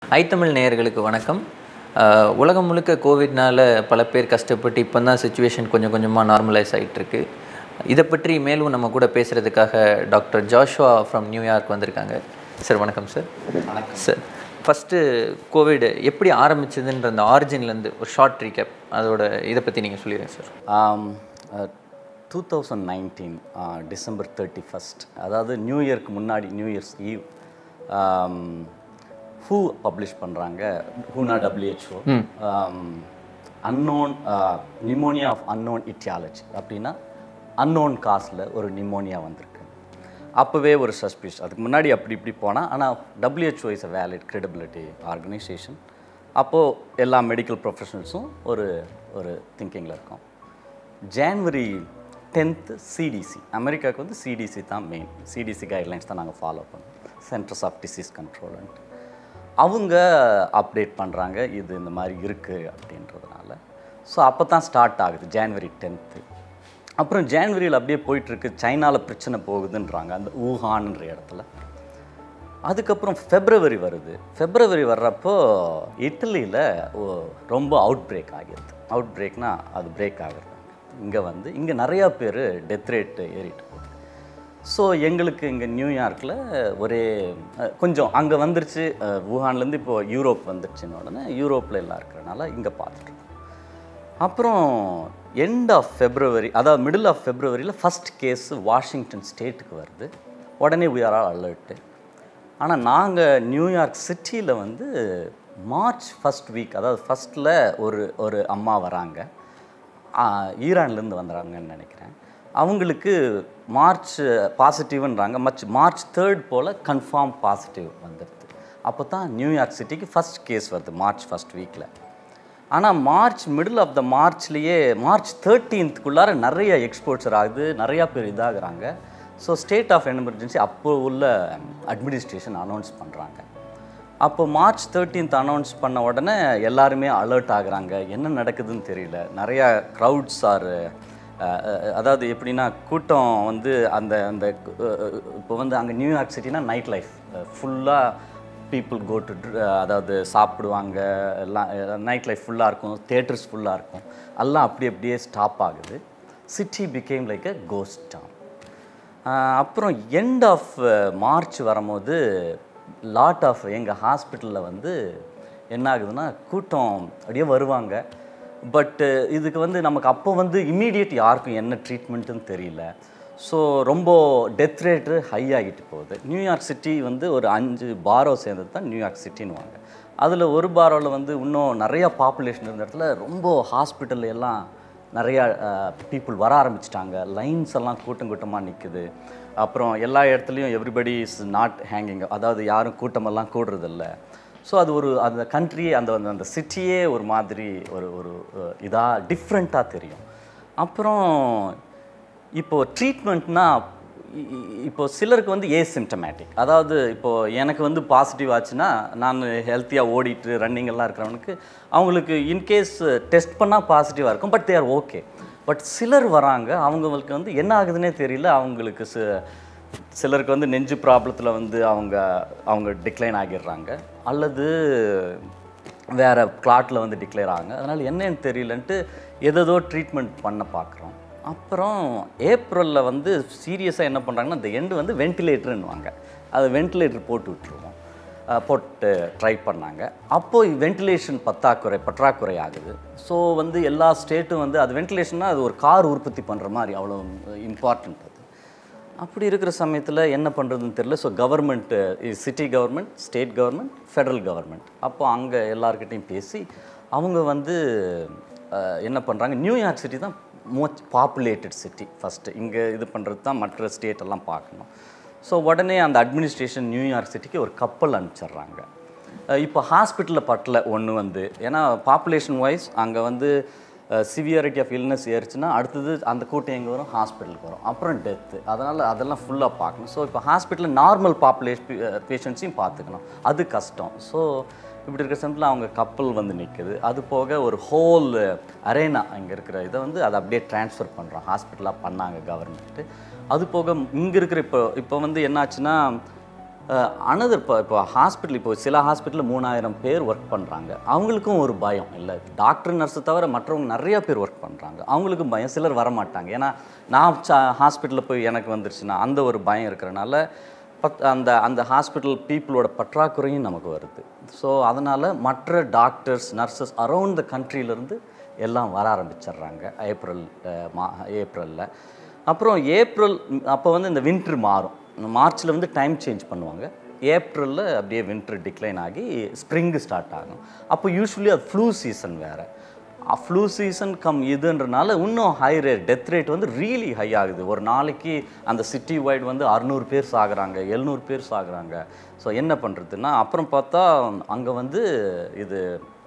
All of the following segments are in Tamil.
ஐத்தமிழ் நேயர்களுக்கு வணக்கம் அஹ், உலகம் முழுக்க கோவிட்னால பல பேர் கஷ்டப்பட்டு இப்போ தான் சுச்சுவேஷன் கொஞ்சம் கொஞ்சமாக நார்மலைஸ் ஆகிட்டு இருக்கு இதை பற்றி மேலும் நம்ம கூட பேசுகிறதுக்காக டாக்டர் ஜாஷுவா ஃப்ரம் நியூயார்க் வந்திருக்காங்க சார் வணக்கம் சார் வணக்கம் சார் ஃபஸ்ட்டு கோவிட் எப்படி ஆரம்பிச்சதுன்ற அந்த ஆரிஜின்லேருந்து ஒரு ஷார்ட் ரீகேப் அதோட இதை பற்றி நீங்கள் சொல்லிடுங்க sir two thousand nineteen December thirty first அதாவது நியூ இயர்க்கு முன்னாடி new year's eve who publish பண்ணுறாங்க ஹூனா WHO unknown pneumonia of unknown aetiology அப்படின்னா அன்னோன் காசில் ஒரு நிமோனியா வந்திருக்கு அப்போவே ஒரு சஸ்பிஷ் அதுக்கு முன்னாடி அப்படி இப்படி போனால் ஆனால் WHO is a valid credibility organisation அப்போது எல்லா மெடிக்கல் ப்ரொஃபஷனல்ஸும் ஒரு ஒரு திங்கிங்கில் இருக்கோம் ஜான்வரி டென்த்து சிடிசி அமெரிக்காவுக்கு வந்து சிடிசி தான் மெயின் சிடிசி கைட்லைன்ஸ் தான் நாங்கள் ஃபாலோ பண்ணோம் சென்டர்ஸ் ஆஃப் டிசீஸ் கண்ட்ரோல்ன்ட்டு அவங்க அப்டேட் பண்ணுறாங்க இது இந்த மாதிரி இருக்குது அப்படின்றதுனால ஸோ அப்போ தான் ஸ்டார்ட் ஆகுது ஜான்வரி டென்த்து அப்புறம் ஜான்வரியில் அப்படியே போயிட்டுருக்கு சைனாவில் பிரச்சனை போகுதுன்றாங்க அந்த ஊஹான்ன்ற இடத்துல அதுக்கப்புறம் ஃபெப்ரவரி வருது ஃபெப்ரவரி வர்றப்போ இட்டலியில் ரொம்ப அவுட் பிரேக் ஆகிடுது அவுட் பிரேக்னா அது பிரேக் ஆகுறது இங்கே வந்து இங்கே நிறையா பேர் டெத் ரேட்டு ஏறிட்டு போகுது ஸோ எங்களுக்கு இங்கே நியூயார்க்கில் ஒரே அஹ், கொஞ்சம் அங்கே வந்துருச்சு அஹ், wuhanலேருந்து இப்போ யூரோப் வந்துருச்சுன்னு உடனே யூரோப்பில் எல்லாம் இருக்கிறனால இங்கே பார்த்துட்டு இருக்கோம் அப்புறம் எண்ட் ஆஃப் ஃபெப்ரவரி அதாவது மிடில் ஆஃப் ஃபெப்ரவரியில் ஃபஸ்ட் கேஸ் வாஷிங்டன் ஸ்டேட்டுக்கு வருது உடனே we are all அலர்ட்டு ஆனால் நாங்கள் நியூயார்க் சிட்டியில் வந்து மார்ச் ஃபஸ்ட் வீக் அதாவது ஃபஸ்ட்டில் ஒரு ஒரு அம்மா வராங்க ஆ, ஈரான்லேருந்து வந்துடுறாங்கன்னு நினைக்கிறேன் அவங்களுக்கு மார்ச் பாசிட்டிவ்ன்றாங்க மச் மார்ச் தேர்ட் போல் கன்ஃபார்ம் பாசிட்டிவ் வந்துடுது அப்போ தான் நியூயார்க் சிட்டிக்கு ஃபஸ்ட் கேஸ் வருது மார்ச் ஃபஸ்ட் வீக்கில் ஆனால் மார்ச் மிடில் ஆஃப் த மார்ச்லேயே மார்ச் தேர்ட்டீன்த்துக்குள்ளார நிறைய எக்ஸ்போர்ட்ஸர் ஆகுது நிறையா பேர் இதாகிறாங்க ஸோ ஸ்டேட் ஆஃப் எமர்ஜென்சி அப்போ உள்ள அட்மினிஸ்ட்ரேஷன் அனௌன்ஸ் பண்ணுறாங்க அப்போ மார்ச் தேர்ட்டீன்த் அனௌன்ஸ் பண்ண உடனே எல்லாருமே அலர்ட் ஆகுறாங்க என்ன நடக்குதுன்னு தெரியல நிறையா க்ரௌட்ஸ் ஆர் அதாவது எப்படின்னா கூட்டம் வந்து அந்த அந்த அஹ், இப்போ வந்து அங்கே நியூயார்க் சிட்டினா நைட் லைஃப் ஃபுல்லாக பீப்புள் கோ டு அதாவது சாப்பிடுவாங்க எல்லாம் நைட் லைஃப் ஃபுல்லாக இருக்கும் தேட்டர்ஸ் ஃபுல்லாக இருக்கும் எல்லாம் அப்படி அப்படியே ஸ்டாப் ஆகுது city become like a ghost town அப்புறம் எண்ட் ஆஃப் மார்ச் வரும்போது லாட் ஆஃப் எங்கள் ஹாஸ்பிட்டலில் வந்து என்ன ஆகுதுன்னா கூட்டம் அப்படியே வருவாங்க பட்டு இதுக்கு வந்து நமக்கு அப்போ வந்து இம்மீடியட் யாருக்கும் என்ன ட்ரீட்மெண்ட்டுன்னு தெரியல ஸோ ரொம்ப டெத் ரேட்டு ஹை ஆகிட்டு போகுது நியூயார்க் சிட்டி வந்து ஒரு அஞ்சு பாரோ சேர்ந்தது தான் நியூயார்க் சிட்டின்னுவாங்க அதில் ஒரு பாரோவில் வந்து இன்னும் நிறைய பாப்புலேஷன் இருந்த இடத்துல ரொம்ப ஹாஸ்பிட்டல் எல்லாம் நிறையா பீப்புள் வர ஆரம்பிச்சிட்டாங்க லைன்ஸ் எல்லாம் கூட்டம் கூட்டமாக நிற்குது அப்புறம் எல்லா இடத்துலையும் எவ்ரிபடி இஸ் நாட் ஹேங்கிங் அதாவது யாரும் கூட்டமெல்லாம் கூடுறதில்ல ஸோ அது ஒரு அந்த கண்ட்ரியே அந்த அந்த- அந்த சிட்டியே ஒரு மாதிரி ஒரு ஒரு இதாக டிஃப்ரெண்ட்டாக தெரியும் அப்புறம் இப்போது ட்ரீட்மெண்ட்னா இப்போ சிலருக்கு வந்து ஏசிம்டமேட்டிக் அதாவது இப்போ எனக்கு வந்து பாசிட்டிவ் ஆச்சுன்னா நான் ஹெல்த்தியாக ஓடிட்டு ரன்னிங் எல்லாம் இருக்கிறவனுக்கு அவங்களுக்கு இன்கேஸ் டெஸ்ட் பண்ணால் பாசிட்டிவாக இருக்கும் பட் தேர் ஓகே பட் சிலர் வராங்க அவங்களுக்கு வந்து என்ன ஆகுதுன்னே தெரியல அவங்களுக்கு சி- சிலருக்கு வந்து நெஞ்சு ப்ராப்ளத்தில் வந்து அவங்க அவங்க டிக்ளைன் ஆகிடுறாங்க அல்லது வேறு கிளாட்டில் வந்து டிக்ளேர் ஆகுங்க அதனால் என்னன்னு தெரியலன்ட்டு எதேதோ ட்ரீட்மெண்ட் பண்ண பார்க்குறோம் அப்புறம் ஏப்ரலில் வந்து சீரியஸாக என்ன பண்ணுறாங்கன்னா இந்த எண்டு வந்து வென்டிலேட்டருன்னுவாங்க அது வென்டிலேட்டர் போட்டு விட்டுருவோம் அஹ் போட்டு ட்ரை பண்ணாங்க அப்போது வென்டிலேஷன் பத்தாக்குறை பற்றாக்குறை ஆகுது ஸோ வந்து எல்லா ஸ்டேட்டும் வந்து அது வென்டிலேஷன்னா அது ஒரு கார் உற்பத்தி பண்ணுற மாதிரி அவ்வளோ இம்பார்ட்டன்ட் அது அப்படி இருக்கிற சமயத்தில் என்ன பண்ணுறதுன்னு தெரியல so government city government state government federal government அப்போ அங்கே எல்லார்கிட்டையும் பேசி அவங்க வந்து அஹ், என்ன பண்ணுறாங்க நியூயார்க் சிட்டி தான் மோஸ்ட் பாப்புலேட்டட் சிட்டி ஃபஸ்ட்டு இங்கே இது பண்ணுறது தான் மற்ற ஸ்டேட் எல்லாம் பார்க்கணும் ஸோ உடனே அந்த அட்மினிஸ்ட்ரேஷன் நியூயார்க் சிட்டிக்கு ஒரு கப்பல் அனுப்பிச்சிடுறாங்க அஹ் இப்போ ஹாஸ்பிட்டலில் பட்டல ஒன்று வந்து ஏன்னா பாப்புலேஷன் வைஸ் அங்கே வந்து சிவியாரிட்டி ஆஃப் இல்னஸ் ஏறிச்சுன்னா அடுத்தது அந்த கூட்டம் எங்கே வரும் ஹாஸ்பிட்டலுக்கு வரும் அப்புறம் டெத்து அதனால் அதெல்லாம் ஃபுல்லாக பார்க்கணும் ஸோ இப்போ ஹாஸ்பிட்டலில் நார்மல் பாப்புலேஷன் பேஷண்ட்ஸையும் பார்த்துக்கணும் அது கஷ்டம் ஸோ இப்படி இருக்கிற சமயத்தில் அவங்க கப்பல் வந்து நிற்குது அது போக ஒரு ஹோல் அரேனா இங்கே இருக்கிற இதை வந்து அதை அப்படியே ட்ரான்ஸ்ஃபர் பண்ணுறோம் ஹாஸ்பிட்டலாக பண்ணாங்க கவர்மெண்ட்டு அது போக இங்கே இருக்கிற இப்போ இப்போ வந்து என்னாச்சுன்னா அனதர் இப்போ இப்போ ஹாஸ்பிட்டல் இப்போ சில ஹாஸ்பிட்டலில் மூணாயிரம் பேர் ஒர்க் பண்ணுறாங்க அவங்களுக்கும் ஒரு பயம் இல்லை டாக்டர் நர்ஸை தவிர மற்றவங்க நிறைய பேர் ஒர்க் பண்ணுறாங்க அவங்களுக்கும் பயம் சிலர் வர மாட்டாங்க ஏன்னா நான் ஹாஸ்பிட்டலில் போய் எனக்கு வந்துருச்சுன்னா அந்த ஒரு பயம் இருக்கிறனால பத் அந்த அந்த ஹாஸ்பிட்டல் பீப்புளோட பற்றாக்குறையும் நமக்கு வருது ஸோ அதனால் மற்ற டாக்டர்ஸ் நர்சஸ் அரவுண்ட் த கண்ட்ரியிலேருந்து எல்லாம் வர ஆரம்பிச்சிடுறாங்க ஏப்ரல் அஹ், மா ஏப்ரலில் அப்புறம் ஏப்ரல் அப்போ வந்து இந்த வின்டர் மாறும் மார்ச்சில் வந்து டைம் சேஞ்ச் பண்ணுவாங்க ஏப்ரலில் அப்படியே வின்டர் டிக்ளைன் ஆகி ஸ்ப்ரிங்கு ஸ்டார்ட் ஆகும் அப்போ யூஸ்வலி அது ஃப்ளூ சீசன் வேறு ஃப்ளூ சீசன் கம் இதுன்றனால இன்னும் ஹை ரேட் டெத் ரேட் வந்து ரியலி ஹை ஆகுது ஒரு நாளைக்கு அந்த சிட்டி வைடு வந்து அறுநூறு பேர் சாகுறாங்க எழுநூறு பேர் சாகுறாங்க ஸோ என்ன பண்ணுறதுன்னா அப்புறம் பார்த்தா அங்கே வந்து இது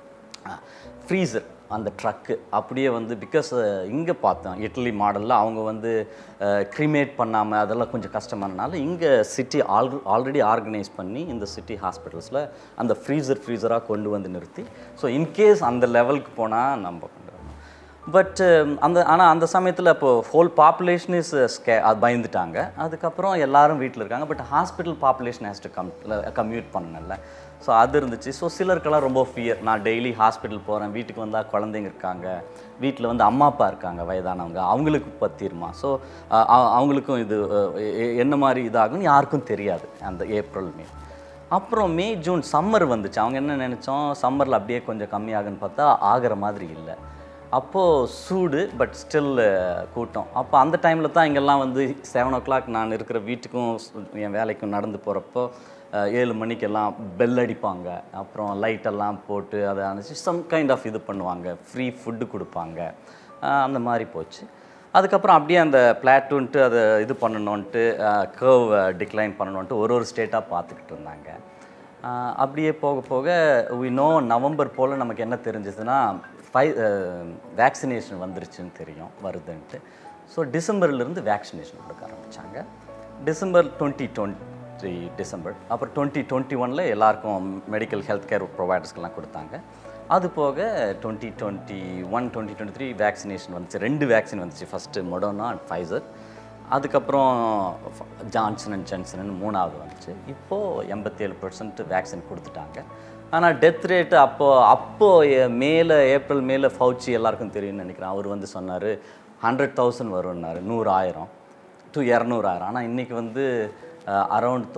ஃப்ரீசர் அந்த ட்ரக்கு அப்படியே வந்து பிகாஸ் இங்கே பார்த்தோம் இட்லி மாடலில் அவங்க வந்து க்ரிமேட் பண்ணாமல் அதெல்லாம் கொஞ்சம் கஷ்டமானனால இங்கே சிட்டி ஆல் ஆல்ரெடி ஆர்கனைஸ் பண்ணி இந்த சிட்டி ஹாஸ்பிட்டல்ஸில் அந்த ஃப்ரீசர் ஃப்ரீசராக கொண்டு வந்து நிறுத்தி ஸோ இன்கேஸ் அந்த லெவலுக்கு போனால் நம்ம கொண்டு வரணும் பட் அந்த ஆனால் அந்த சமயத்தில் இப்போ ஹோல் பாப்புலேஷன் இஸ் ஸ்கே அது பயந்துட்டாங்க அதுக்கப்புறம் எல்லாரும் வீட்டில் இருக்காங்க but hospital population has to come commute பண்ணல ஸோ அது இருந்துச்சு ஸோ சிலருக்கெல்லாம் ரொம்ப ஃபியர் நான் டெய்லி ஹாஸ்பிட்டல் போகிறேன் வீட்டுக்கு வந்தால் குழந்தைங்க இருக்காங்க வீட்டில் வந்து அம்மா அப்பா இருக்காங்க வயதானவங்க அவங்களுக்கு பற்றிருமா ஸோ அவங்களுக்கும் இது அஹ், எ- எ- என்ன மாதிரி இதாகும்னு யாருக்கும் தெரியாது அந்த ஏப்ரல் மே அப்புறம் மே ஜூன் சம்மர் வந்துச்சு அவங்க என்ன நினச்சோம் சம்மரில் அப்படியே கொஞ்சம் கம்மியாகுன்னு பார்த்தா ஆகிற மாதிரி இல்லை அப்போது சூடு பட் ஸ்டில் கூட்டம் அப்போ அந்த டைமில் தான் இங்கெல்லாம் வந்து செவன் ஓ கிளாக் நான் இருக்கிற வீட்டுக்கும் ஸ்- என் வேலைக்கும் நடந்து போகிறப்போ ஏழு மணிக்கெல்லாம் பெல் அடிப்பாங்க அப்புறம் லைட்டெல்லாம் போட்டு அதை அணைச்சி சம் கைண்ட் ஆஃப் இது பண்ணுவாங்க ஃப்ரீ ஃபுட்டு கொடுப்பாங்க அஹ் அந்த மாதிரி போச்சு அதுக்கப்புறம் அப்படியே அந்த பிளாட்டூன்ட்டு அதை இது பண்ணணுன்ட்டு கர்வ் டிக்ளைன் பண்ணணுன்ட்டு ஒரு ஒரு ஸ்டேட்டாக பார்த்துக்கிட்டு இருந்தாங்க ஆஹ் அப்படியே போக போக வி நோ நவம்பர் போல் நமக்கு என்ன தெரிஞ்சதுன்னா ஃபை வேக்சினேஷன் வந்துருச்சுன்னு தெரியும் வருதுன்ட்டு ஸோ டிசம்பர்லேருந்து வேக்சினேஷன் கொடுக்க ஆரம்பித்தாங்க டிசம்பர் டுவெண்ட்டி டுவெண்ட்டி டிசம்பர் அப்புறம் டுவெண்ட்டி டுவெண்ட்டி ஒனில் எல்லாருக்கும் மெடிக்கல் ஹெல்த் கேர் ப்ரொவைடர்ஸ்க்கெல்லாம் கொடுத்தாங்க அது போக twenty twenty one twenty twenty three vaccination வந்துச்சு ரெண்டு வேக்சின் வந்துச்சு ஃபஸ்ட்டு மொடோனா அண்ட் ஃபைசர் அதுக்கப்புறம் ஜான்சன் அண்ட் ஜான்சன் மூணாவது வந்துச்சு இப்போது எண்பத்தேழு பர்சன்ட் வேக்சின் கொடுத்துட்டாங்க ஆனால் டெத் ரேட்டு அப்போது அப்போது மேலே ஏப்ரல் மேலே ஃபவுச்சி எல்லாருக்கும் தெரியும்னு நினைக்கிறேன் அவர் வந்து சொன்னார் ஹண்ட்ரட் தௌசண்ட் வரும்னாரு நூறு ஆயிரம் டு இரநூறாயிரம் ஆனால் இன்றைக்கி வந்து அரவுண்ட்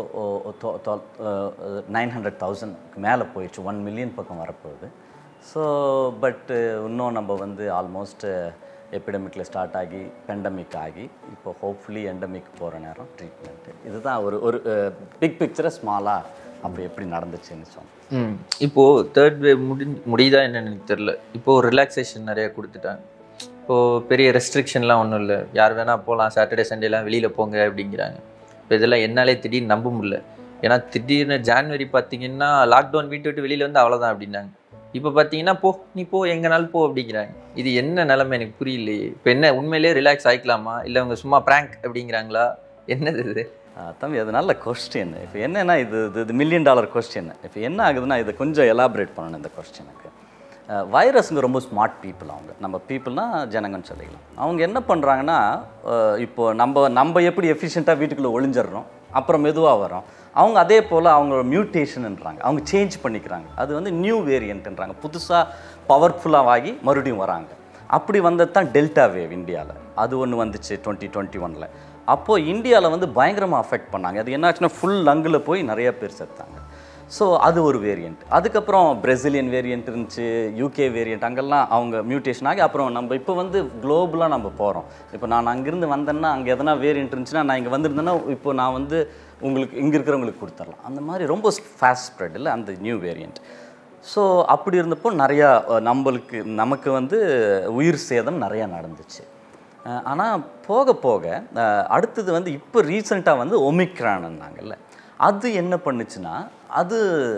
நைன் ஹண்ட்ரட் தௌசண்ட்க்கு மேலே போயிடுச்சு ஒன் மில்லியன் பக்கம் வரப்போகுது ஸோ பட்டு இன்னும் நம்ம வந்து ஆல்மோஸ்ட் எபிடமிக்கில் ஸ்டார்ட் ஆகி பெண்டமிக் ஆகி இப்போ ஹோப்ஃபுல்லி எண்டமிக் போகிற நேரம் ட்ரீட்மெண்ட்டு இதுதான் ஒரு ஒரு பிக் பிக்சரை ஸ்மாலாக அப்படி எப்படி நடந்துச்சுன்னு சொன்னேன் ம் இப்போது தேர்ட் வேவ் முடி முடியுதா என்னன்னு எனக்கு தெரில இப்போது ரிலாக்ஸேஷன் நிறைய கொடுத்துட்டாங்க இப்போது பெரிய ரெஸ்ட்ரிக்ஷன்லாம் ஒன்றும் இல்லை யார் வேணால் போகலாம் சாட்டர்டே சண்டேலாம் வெளியில் போங்க அப்படிங்கிறாங்க இப்போ இதெல்லாம் என்னாலே திடீர்னு நம்ப முடியல ஏன்னா திடீர்னு ஜான்வரி பார்த்தீங்கன்னா லாக்டவுன் வீட்டு விட்டு வெளியில் வந்து அவ்வளோதான் அப்படின்னாங்க இப்போ பார்த்தீங்கன்னா போ நீ போ எங்கனாலும் போ அப்படிங்கிறாங்க இது என்ன நிலைமை எனக்கு புரியலையே இப்போ என்ன உண்மையிலேயே ரிலாக்ஸ் ஆகிக்கலாமா இல்லை அவங்க சும்மா ப்ராங்க் அப்படிங்கிறாங்களா என்னது இது ஆ, தம்பி அது நல்ல கொஸ்டின் இப்போ என்னன்னா இது இது இது மில்லியன் டாலர் கொஸ்டின் இப்போ என்ன ஆகுதுன்னா இதை கொஞ்சம் எலாபரேட் பண்ணணும் இந்த கொஸ்டினுக்கு வைரஸுங்க ரொம்ப ஸ்மார்ட் பீப்புள் அவங்க நம்ம பீப்புள்னா ஜனங்கன்னு சொல்லிக்கலாம் அவங்க என்ன பண்ணுறாங்கன்னா இப்போ நம்ம நம்ம எப்படி எஃபிஷியண்ட்டாக வீட்டுக்குள்ளே ஒளிஞ்சிடுறோம் அப்புறம் மெதுவாக வரோம் அவங்க அதே போல் அவங்க மியூட்டேஷன்ன்றாங்க அவங்க சேஞ்ச் பண்ணிக்கிறாங்க அது வந்து நியூ வேரியண்ட்ன்றாங்க புதுசாக பவர்ஃபுல்லாக ஆகி மறுபடியும் வராங்க அப்படி வந்தது தான் டெல்டா வேவ் இந்தியாவில் அது ஒன்று வந்துச்சு டுவெண்ட்டி டுவெண்ட்டி ஒனில் அப்போது இந்தியாவில் வந்து பயங்கரமாக அஃபெக்ட் பண்ணாங்க அது என்னாச்சுன்னா ஃபுல் லங்கில் போய் நிறைய பேர் செத்தாங்க ஸோ அது ஒரு வேரியண்ட் அதுக்கப்புறம் பிரசிலியன் வேரியண்ட் இருந்துச்சு யூகே வேரியண்ட் அங்கெல்லாம் அவங்க மியூட்டேஷன் ஆகி அப்புறம் நம்ம இப்போ வந்து குளோபலாக நம்ம போகிறோம் இப்போ நான் அங்கேருந்து வந்தேன்னா அங்கே எதனா வேரியண்ட் இருந்துச்சுன்னா நான் இங்கே வந்திருந்தேன்னா இப்போ நான் வந்து உங்களுக்கு இங்கே இருக்கிறவங்களுக்கு கொடுத்துடலாம் அந்த மாதிரி ரொம்ப ஃபாஸ்ட் ஸ்ப்ரெட் இல்லை அந்த நியூ வேரியண்ட் ஸோ அப்படி இருந்தப்போ நிறையா அஹ், நம்மளுக்கு நமக்கு வந்து உயிர் சேதம் நிறையா நடந்துச்சு ஆனால் போக போக அஹ், அடுத்தது வந்து இப்போ ரீசெண்டாக வந்து ஒமிக்ரான்னாங்கல்ல அது என்ன பண்ணுச்சுன்னா அது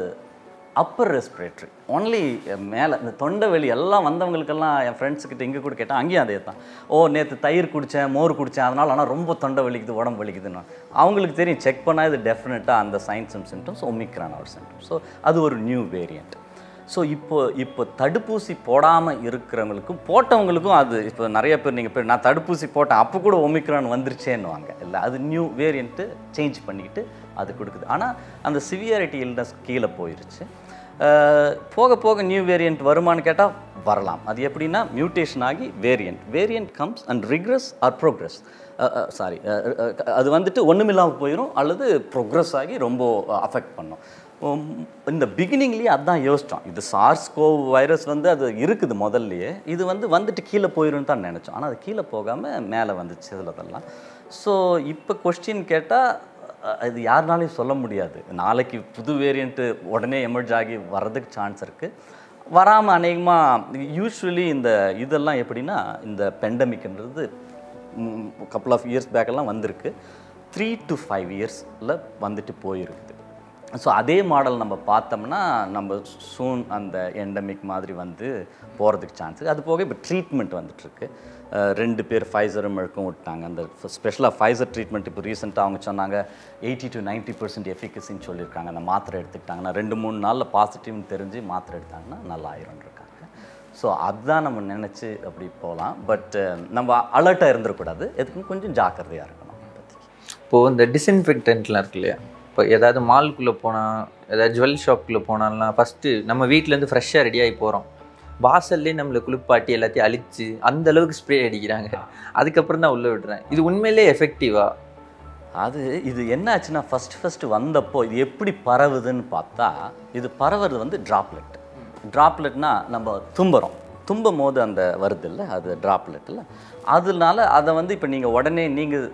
அப்பர் ரெஸ்பிரேட்டரி ஒன்லி மேலே இந்த தொண்டை வெளி எல்லாம் வந்தவங்களுக்கெல்லாம் என் ஃப்ரெண்ட்ஸுக்கிட்ட இங்கே கூட கேட்டேன் அங்கேயும் அதே தான் ஓ நேற்று தயிர் குடித்தேன் மோர் குடித்தேன் அதனால் ஆனால் ரொம்ப தொண்டை வலிக்குது உடம்பு வலிக்குதுன்னு அவங்களுக்கு தெரியும் செக் பண்ணால் இது டெஃபினட்டாக அந்த சைன்ஸ் அண்ட் சிம்டம்ஸ் ஒமிக்ரான் அவர் சிம்டம்ஸ் ஸோ அது ஒரு நியூ வேரியண்ட் ஸோ இப்போ இப்போ தடுப்பூசி போடாமல் இருக்கிறவங்களுக்கும் போட்டவங்களுக்கும் அது இப்போ நிறைய பேர் நீங்கள் பேர் நான் தடுப்பூசி போட்டேன் அப்போ கூட ஒமிக்ரான் வந்துருச்சேன்னுவாங்க இல்லை அது நியூ வேரியண்ட்டு சேஞ்ச் பண்ணிக்கிட்டு அது கொடுக்குது ஆனால் அந்த சிவியாரிட்டி இல்னஸ் கீழே போயிருச்சு அஹ், போக போக நியூ வேரியண்ட் வருமான்னு கேட்டால் வரலாம் அது எப்படின்னா மியூட்டேஷன் ஆகி variant variant comes and regress or progress sorry அது வந்துட்டு ஒன்றுமில்லாமல் போயிடும் அல்லது ப்ரோக்ரஸ் ஆகி ரொம்ப அஃபெக்ட் பண்ணும் உம், இந்த பிகினிங்லேயே அதான் யோசித்தோம் இது சார்ஸ் கோ வைரஸ் வந்து அது இருக்குது முதல்லயே இது வந்து வந்துட்டு கீழே போயிரும்னு தான் நினச்சோம் ஆனால் அது கீழே போகாமல் மேலே வந்துச்சு இதெல்லாம் ஸோ இப்போ கொஸ்டின் கேட்டால் இது யாருனாலையும் சொல்ல முடியாது நாளைக்கு புது வேரியண்ட்டு உடனே எமர்ஜ் ஆகி வர்றதுக்கு சான்ஸ் இருக்குது வராமல் அநேகமாக யூஸ்வலி இந்த இதெல்லாம் எப்படின்னா இந்த பெண்டமிக்ன்றது கப்புள் ஆஃப் இயர்ஸ் பேக்கெல்லாம் வந்திருக்கு த்ரீ டு ஃபைவ் இயர்ஸில் வந்துட்டு போயிருக்குது ஸோ அதே மாடல் நம்ம பார்த்தோம்னா நம்ம சூன் அந்த எண்டமிக் மாதிரி வந்து போகிறதுக்கு சான்ஸ் இருக்குது அது போக இப்போ ட்ரீட்மெண்ட் வந்துட்டுருக்கு ரெண்டு பேர் ஃபைசரும் மெழுக்கும் விட்டாங்க அந்த ஸ்பெஷலாக ஃபைசர் ட்ரீட்மெண்ட் இப்போ ரீசெண்டாக அவங்க சொன்னாங்க எயிட்டி டு 90% பர்சன்ட் எஃபிகசின்னு சொல்லியிருக்காங்க அந்த மாத்திரை எடுத்துக்கிட்டாங்கன்னா ரெண்டு மூணு நாளில் பாசிட்டிவ்னு தெரிஞ்சு மாத்திரை எடுத்தாங்கன்னா நல்லா ஆயிரும் இருக்காங்க ஸோ அதுதான் நம்ம நினச்சி அப்படி போகலாம் பட் நம்ம அலர்ட்டாக இருந்துடக்கூடாது எதுக்கும் கொஞ்சம் ஜாக்கிரதையாக இருக்கணும் இப்போதைக்கு இப்போது இந்த டிஸ்இன்ஃபெக்டன்ட்லாம் இருக்கு இல்லையா இப்போ ஏதாவது மால்குள்ளே போனால் ஏதாவது ஜுவல் ஷாப்புக்குள்ளே போனாலாம் ஃபஸ்ட்டு நம்ம வீட்டிலேருந்து ஃப்ரெஷ்ஷாக ரெடியாகி போகிறோம் வாசல்லே நம்மளை குளிப்பாட்டி எல்லாத்தையும் அழிச்சு அந்த அளவுக்கு ஸ்ப்ரே அடிக்கிறாங்க அதுக்கப்புறம் தான் உள்ளே விடுறேன் இது உண்மையிலே எஃபெக்டிவா அது இது என்ன ஆச்சுன்னா ஃபஸ்ட் ஃபஸ்ட்டு வந்தப்போ இது எப்படி பரவுதுன்னு பார்த்தா இது பரவுறது வந்து ட்ராப்லெட் ட்ராப்லெட்னா நம்ம தும்புறோம் தும்பும் போது அந்த வருது இல்லை அது ட்ராப்லெட்டில் அதனால அதை வந்து இப்போ நீங்கள் உடனே நீங்கள்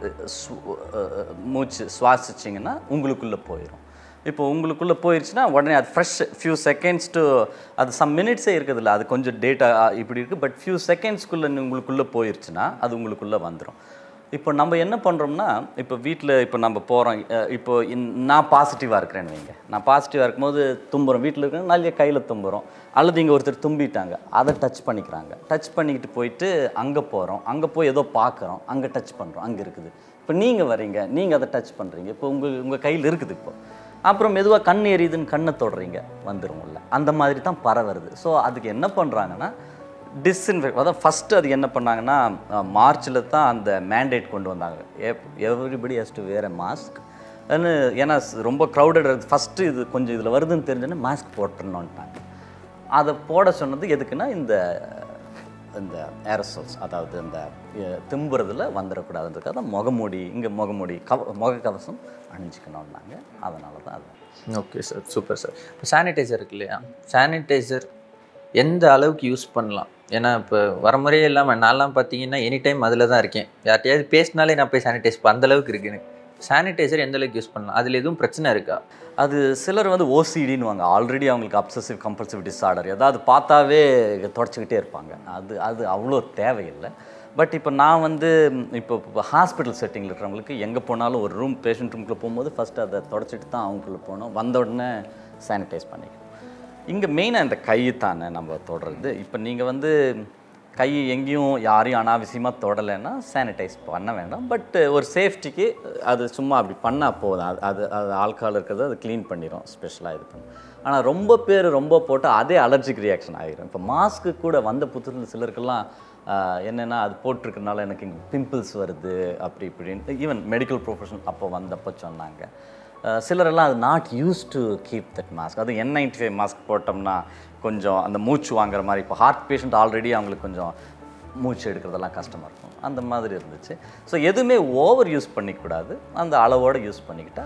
மூச்சு சுவாசிச்சிங்கன்னா உங்களுக்குள்ளே போயிடும் இப்போ உங்களுக்குள்ளே போயிடுச்சுன்னா உடனே அது ஃப்ரெஷ் ஃபியூ செகண்ட்ஸ் டு அது சம் மினிட்ஸே இருக்குதுல்ல அது கொஞ்சம் டேட்டா இப்படி இருக்குது பட் ஃபியூ செகண்ட்ஸ்க்குள்ளே உங்களுக்குள்ளே போயிடுச்சுன்னா அது உங்களுக்குள்ளே வந்துடும் இப்போ நம்ம என்ன பண்ணுறோம்னா இப்போ வீட்டில் இப்போ நம்ம போகிறோம் இப்போ இன்- நான் பாசிட்டிவாக இருக்கிறேன்னு வைங்க நான் பாசிட்டிவாக இருக்கும்போது தும்புறோம் வீட்டில் இருக்கிற நல்ல கையில் தும்புறோம் அல்லது இங்கே ஒருத்தர் தும்பிட்டாங்க அதை டச் பண்ணிக்கிறாங்க டச் பண்ணிக்கிட்டு போயிட்டு அங்கே போகிறோம் அங்கே போய் ஏதோ பார்க்குறோம் அங்கே டச் பண்ணுறோம் அங்கே இருக்குது இப்போ நீங்கள் வரீங்க நீங்கள் அதை டச் பண்ணுறீங்க இப்போ உங்கள் உங்கள் கையில் இருக்குது இப்போ அப்புறம் மெதுவாக கண் எரியுதுன்னு கண்ணை தொடுறீங்க வந்துரும் உள்ள அந்த மாதிரி தான் பரவுறது ஸோ அதுக்கு என்ன பண்ணுறாங்கன்னா டிஸ்இன்ஃபெக்ட் அதான் ஃபஸ்ட்டு அது என்ன பண்ணாங்கன்னா மார்ச்சில் தான் அந்த மேண்டேட் கொண்டு வந்தாங்க everybody has to wear a mask ஏன்னா ஸ்- ரொம்ப க்ரௌடட் ஃபஸ்ட்டு இது கொஞ்சம் இதில் வருதுன்னு தெரிஞ்சோன்னே மாஸ்க் போட்டுருணுன்ட்டாங்க அதை போட சொன்னது எதுக்குன்னா இந்த இந்த ஏரசோல்ஸ் அதாவது இந்த அஹ், திம்புறதுல வந்துடக்கூடாதுன்றதுக்காக தான் முகமூடி இங்கே முகமூடி கவ முகக்கவசம் அணிஞ்சிக்கணும்னாங்க அதனால தான் அது ஓகே சார் சூப்பர் சார் இப்போ சானிடைசர் இருக்கு இல்லையா சானிடைசர் எந்த அளவுக்கு யூஸ் பண்ணலாம் ஏன்னா இப்போ வரமுறையே இல்லாமல் நான்லாம் பார்த்தீங்கன்னா எனி டைம் அதில் தான் இருக்கேன் யார்ட்டையாவது பேசினாலே நான் போய் சானிடைஸ் அந்த அளவுக்கு இருக்கு எனக்கு சானிடைசர் எந்த அளவுக்கு யூஸ் பண்ணலாம் அதில் எதுவும் பிரச்சனை இருக்கா அது சிலர் வந்து ஓசிடின்னு வாங்க ஆல்ரெடி அவங்களுக்கு அப்சசிவ் கம்பல்சிவ் டிஸார்டர் ஏதாவது பார்த்தாவே தொடச்சிக்கிட்டே இருப்பாங்க அது அது அவ்வளோ தேவையில்லை பட் இப்போ நான் வந்து ம், இப்போ இப்போ ஹாஸ்பிட்டல் செட்டிங்கில் இருக்கிறவங்களுக்கு எங்கே போனாலும் ஒரு ரூம் பேஷண்ட் ரூம்குள்ளே போகும்போது ஃபஸ்ட்டு அதை தொடச்சிட்டு தான் அவங்களுக்குள்ள போகணும் வந்த உடனே சானிடைஸ் பண்ணிக்கணும் இங்கே மெயினாக இந்த கை தானே நம்ம தொடுறது இப்போ நீங்கள் வந்து கை எங்கேயும் யாரையும் அனாவசியமாக தொடலைன்னா சானிடைஸ் பண்ண வேண்டாம் பட் ஒரு சேஃப்டிக்கு அது சும்மா அப்படி பண்ணால் போதும் அது அது அது ஆல்கஹால் இருக்கிறது அது க்ளீன் பண்ணிடும் ஸ்பெஷலாக இது பண்ணும் ஆனால் ரொம்ப பேர் ரொம்ப போட்டால் அதே அலர்ஜிக் ரியாக்ஷன் ஆகிரும் இப்போ மாஸ்க்கு கூட வந்த புத்தகத்தில் சிலருக்கெல்லாம் ஆஹ், என்னென்னா அது போட்டிருக்கறனால எனக்கு இங்கே பிம்பிள்ஸ் வருது அப்படி இப்படின்னு ஈவன் மெடிக்கல் ப்ரொஃபஷன் அப்போ வந்தப்போ சொன்னாங்க அஹ் சிலரெல்லாம் அது not use to keep that mask அது என் நைன்டி ஃபைவ் மாஸ்க் போட்டோம்னா கொஞ்சம் அந்த மூச்சு வாங்குற மாதிரி இப்போ ஹார்ட் பேஷண்ட் ஆல்ரெடி அவங்களுக்கு கொஞ்சம் மூச்சு எடுக்கிறதெல்லாம் கஷ்டமாக இருக்கும் அந்த மாதிரி இருந்துச்சு ஸோ எதுவுமே ஓவர் யூஸ் பண்ணிக்கூடாது அந்த அளவோடு யூஸ் பண்ணிக்கிட்டா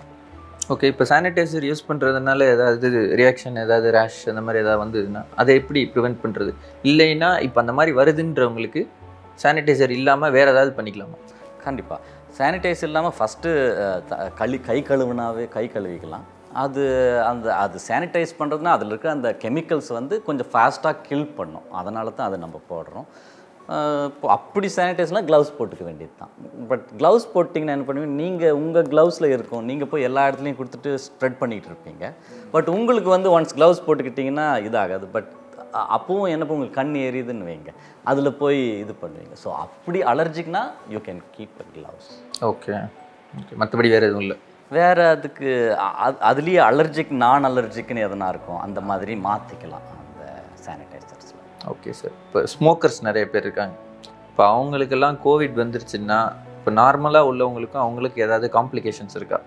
ஓகே இப்போ சானிடைசர் யூஸ் பண்ணுறதுனால ஏதாவது ரியாக்ஷன் ஏதாவது ரேஷ் அந்த மாதிரி ஏதாவது வந்ததுன்னா அதை எப்படி ப்ரிவென்ட் பண்ணுறது இல்லைன்னா இப்போ அந்த மாதிரி வருதுன்றவங்களுக்கு சானிடைசர் இல்லாமல் வேறு ஏதாவது பண்ணிக்கலாமா கண்டிப்பாக சானிடைஸ் இல்லாமல் ஃபஸ்ட்டு களி கை கழுவுனாவே கை கழுவிக்கலாம் அது அந்த அது சானிடைஸ் பண்ணுறதுனா அதில் இருக்கிற அந்த கெமிக்கல்ஸ் வந்து கொஞ்சம் ஃபாஸ்ட்டாக கில் பண்ணும் அதனால தான் அதை நம்ம போடுறோம் அஹ் இப்போ அப்படி சானிடைஸ்லாம் க்ளவுஸ் போட்டுக்க வேண்டியது தான் பட் க்ளவுஸ் போட்டிங்கன்னா என்ன பண்ணுவீங்க நீங்கள் உங்கள் க்ளவுஸில் இருக்கும் நீங்கள் போய் எல்லா இடத்துலையும் கொடுத்துட்டு ஸ்ப்ரெட் பண்ணிகிட்டு இருப்பீங்க பட் உங்களுக்கு வந்து ஒன்ஸ் க்ளவுஸ் போட்டுக்கிட்டிங்கன்னா இதாகாது பட் அ- அப்பவும் என்ன பண்ணும், உங்களுக்கு கண் எரியுதுன்னு வைங்க அதில் போய் இது பண்ணுவீங்க ஸோ அப்படி அலர்ஜிக்னா you can keep a gloves okay okay மற்றபடி வேறு எதுவும் இல்லை வேறு அதுக்கு அ- அது அதுலேயே அலர்ஜிக் நான் அலர்ஜிக்னு எதனா இருக்கும் அந்த மாதிரி மாற்றிக்கலாம் அந்த சானிடைசர்ஸில் ஓகே சார் இப்போ ஸ்மோக்கர்ஸ் நிறைய பேர் இருக்காங்க இப்போ அவங்களுக்கெல்லாம் கோவிட் வந்துருச்சுன்னா இப்போ நார்மலாக உள்ளவங்களுக்கும் அவங்களுக்கு ஏதாவது காம்ப்ளிகேஷன்ஸ் இருக்கா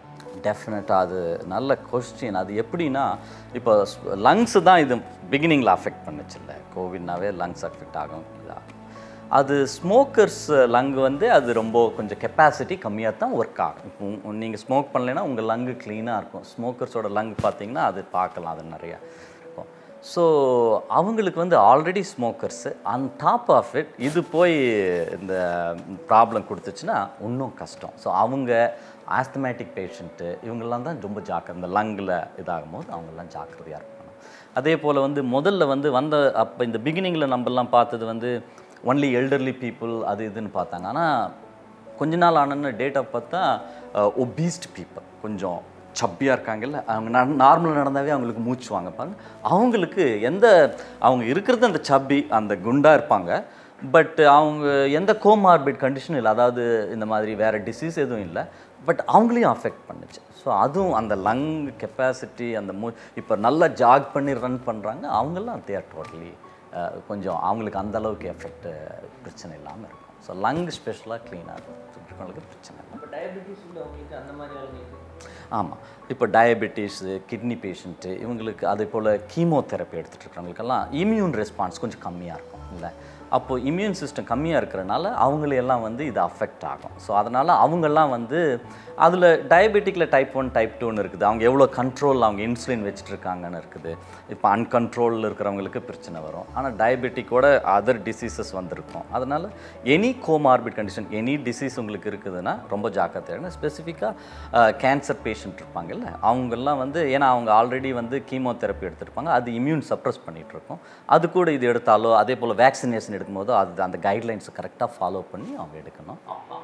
டெஃபினட்டாக அது நல்ல கொஸ்டின் அது எப்படின்னா இப்போ லங்ஸ் தான் இது பிகினிங்கில் அஃபெக்ட் பண்ணுச்சுல்ல கோவிட்னாவே லங்ஸ் அஃபெக்ட் ஆகும் இதாகும் அது ஸ்மோக்கர்ஸ் லங் வந்து அது ரொம்ப கொஞ்சம் கெப்பாசிட்டி கம்மியாக தான் ஒர்க் ஆகும் இப்போ நீங்கள் ஸ்மோக் பண்ணலைன்னா உங்கள் லங்கு க்ளீனாக இருக்கும் ஸ்மோக்கர்ஸோட லங் பார்த்தீங்கன்னா அது பார்க்கலாம் அது நிறையா இருக்கும் ஸோ அவங்களுக்கு வந்து already smokers on top of it இது போய் இந்த ப்ராப்ளம் கொடுத்துச்சுன்னா இன்னும் கஷ்டம் ஸோ அவங்க ஆஸ்தமேட்டிக் பேஷண்ட்டு இவங்கெல்லாம் தான் ரொம்ப ஜாக்கிரதை இந்த லங்கில் இதாகும் போது அவங்கெல்லாம் ஜாக்கிரதையாக இருக்கணும் அதே போல் வந்து முதல்ல வந்து வந்த அப்போ இந்த பிகினிங்கில் நம்மலாம் பார்த்தது வந்து ஒன்லி எல்டர்லி பீப்புள் அது இதுன்னு பார்த்தாங்க ஆனால் கொஞ்ச நாள் ஆனன்னு டேட்டா பார்த்தா ஒபீஸ்ட் பீப்புள் கொஞ்சம் சப்பியாக இருக்காங்கல்ல அவங்க நார்மலாக நடந்தாவே அவங்களுக்கு மூச்சு வாங்க பாருங்க அவங்களுக்கு எந்த அவங்க இருக்கிறது அந்த சப்பி அந்த குண்டாக இருப்பாங்க பட் அவங்க எந்த கோமார்பிட் கண்டிஷனும் இல்லை அதாவது இந்த மாதிரி வேறு டிசீஸ் எதுவும் இல்லை பட் அவங்களையும் அஃபெக்ட் பண்ணுச்சு ஸோ அதுவும் அந்த லங் கெப்பாசிட்டி அந்த மூ இப்போ நல்லா ஜாக் பண்ணி ரன் பண்ணுறாங்க அவங்கெல்லாம் தேர் டோட்டலி கொஞ்சம் அவங்களுக்கு அந்த அளவுக்கு எஃபெக்ட் பிரச்சனை இல்லாமல் இருக்கும் ஸோ லங் ஸ்பெஷலாக க்ளீனாக இருக்கவங்களுக்கு பிரச்சனை இல்லை இப்போ டயபெட்டிஸ் உள்ளவங்களுக்கு அந்த மாதிரி ஆளுங்களுக்கு ஆமாம் இப்போ டயபெட்டிஸு கிட்னி பேஷண்ட்டு இவங்களுக்கு அதே போல் கீமோதெரப்பி எடுத்துகிட்டு இருக்கிறவங்களுக்கெல்லாம் இம்யூன் ரெஸ்பான்ஸ் கொஞ்சம் கம்மியாக இருக்கும் இல்லை அப்போது இம்யூன் சிஸ்டம் கம்மியாக இருக்கிறனால அவங்களையெல்லாம் வந்து இது அஃபெக்ட் ஆகும் ஸோ அதனால் அவங்கெல்லாம் வந்து அதில் டயபெட்டிக்கில் டைப் ஒன் டைப் டூன்னு இருக்குது அவங்க எவ்வளோ கண்ட்ரோல் அவங்க இன்சுலின் வச்சுட்டு இருக்காங்கன்னு இருக்குது இப்போ அன்கண்ட்ரோலில் இருக்கிறவங்களுக்கு பிரச்சனை வரும் ஆனால் டயபெட்டிக்கோட அதர் டிசீசஸ் வந்திருக்கும் அதனால் any comorbid condition any disease உங்களுக்கு இருக்குதுன்னா ரொம்ப ஜாக்கிரதையாக ஸ்பெசிஃபிக்காக கேன்சர் பேஷண்ட் இருப்பாங்கல்ல அவங்கெல்லாம் வந்து ஏன்னா அவங்க ஆல்ரெடி வந்து கீமோதெரப்பி எடுத்திருப்பாங்க அது இம்யூன் சப்ரஸ் பண்ணிகிட்டு இருக்கும் அது கூட இது எடுத்தாலோ அதே போல் வேக்சினேஷன் எடுக்கும்போது அது அந்த கைட்லைன்ஸை கரெக்டாக ஃபாலோ பண்ணி அவங்க எடுக்கணும்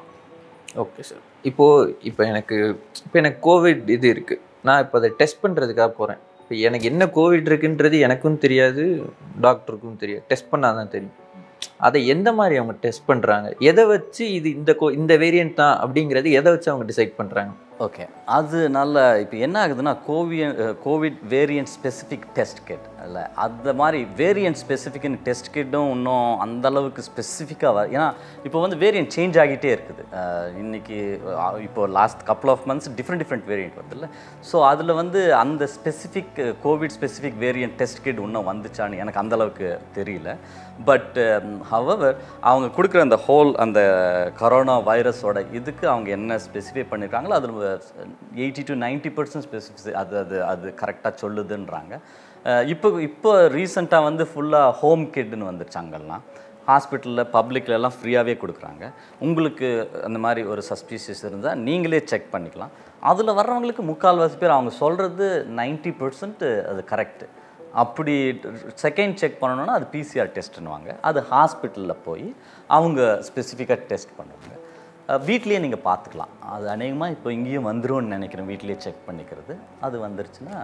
ஓகே சார் இப்போது இப்போ எனக்கு இப்போ எனக்கு கோவிட் இது இருக்குது நான் இப்போ அதை டெஸ்ட் பண்ணுறதுக்காக போகிறேன் இப்போ எனக்கு என்ன கோவிட் இருக்குன்றது எனக்கும் தெரியாது டாக்டருக்கும் தெரியாது டெஸ்ட் பண்ணால் தான் தெரியும் அதை எந்த மாதிரி அவங்க டெஸ்ட் பண்ணுறாங்க எதை வச்சு இது இந்த கோ இந்த வேரியன்ட் தான் அப்படிங்கிறது எதை வச்சு அவங்க டிசைட் பண்ணுறாங்க ஓகே அது நல்ல இப்போ என்ன ஆகுதுன்னா கோவியன் COVID variant specific test kit இல்லை அந்த மாதிரி வேரியன்ட் ஸ்பெசிஃபிக்னு டெஸ்ட் கிட்டும் இன்னும் அந்த அளவுக்கு ஸ்பெசிஃபிக்காக ஏன்னா இப்போ வந்து வேரியன்ட் சேஞ்ச் ஆகிட்டே இருக்குது அஹ், இன்னைக்கு அஹ், இப்போ last couple of months different different variant வருதுல்ல ஸோ அதில் வந்து அந்த specific COVID specific variant test kit இன்னும் வந்துச்சான்னு எனக்கு அந்த அளவுக்கு தெரியல பட் ஹவவர் அவங்க கொடுக்குற அந்த ஹோல் அந்த கரோனா வைரஸோட இதுக்கு அவங்க என்ன ஸ்பெசிஃபை பண்ணியிருக்காங்களோ அதில் eighty to ninety percent specific அது அது அது கரெக்டாக சொல்லுதுன்றாங்க அஹ் இப்போ இப்போ ரீசெண்டாக வந்து ஃபுல்லாக ஹோம் கிட்னு வந்துருச்சு அங்கெல்லாம் ஹாஸ்பிட்டலில் பப்ளிக்ல எல்லாம் ஃப்ரீயாகவே கொடுக்குறாங்க உங்களுக்கு அந்த மாதிரி ஒரு சஸ்பீஷியஸ் இருந்தால் நீங்களே செக் பண்ணிக்கலாம் அதில் வர்றவங்களுக்கு முக்கால்வாசி பேர் அவங்க சொல்கிறது நைன்ட்டி பர்சன்ட் அது கரெக்டு அப்படி செகண்ட் செக் பண்ணணும்னா அது பிசிஆர் டெஸ்ட்டுன்னுவாங்க அது ஹாஸ்பிட்டலில் போய் அவங்க ஸ்பெசிஃபிக்காக டெஸ்ட் பண்ணுவாங்க அஹ் வீட்லயே நீங்கள் பார்த்துக்கலாம் அது அநேகமாக இப்போ இங்கேயும் வந்துரும்னு நினைக்கிறேன் வீட்லயே செக் பண்ணிக்கிறது அது வந்துருச்சுன்னா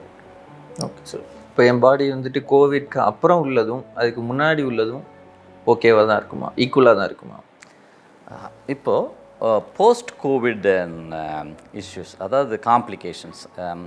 ஓகே சார் இப்போ என் பாடி வந்துட்டு கோவிட்க்கு அப்புறம் உள்ளதும் அதுக்கு முன்னாடி உள்ளதும் ஓகேவாக தான் இருக்குமா ஈக்குவலாக தான் இருக்குமா அஹ் இப்போ போஸ்ட் கோவிட் இஷ்யூஸ் அதாவது காம்ப்ளிகேஷன்ஸ்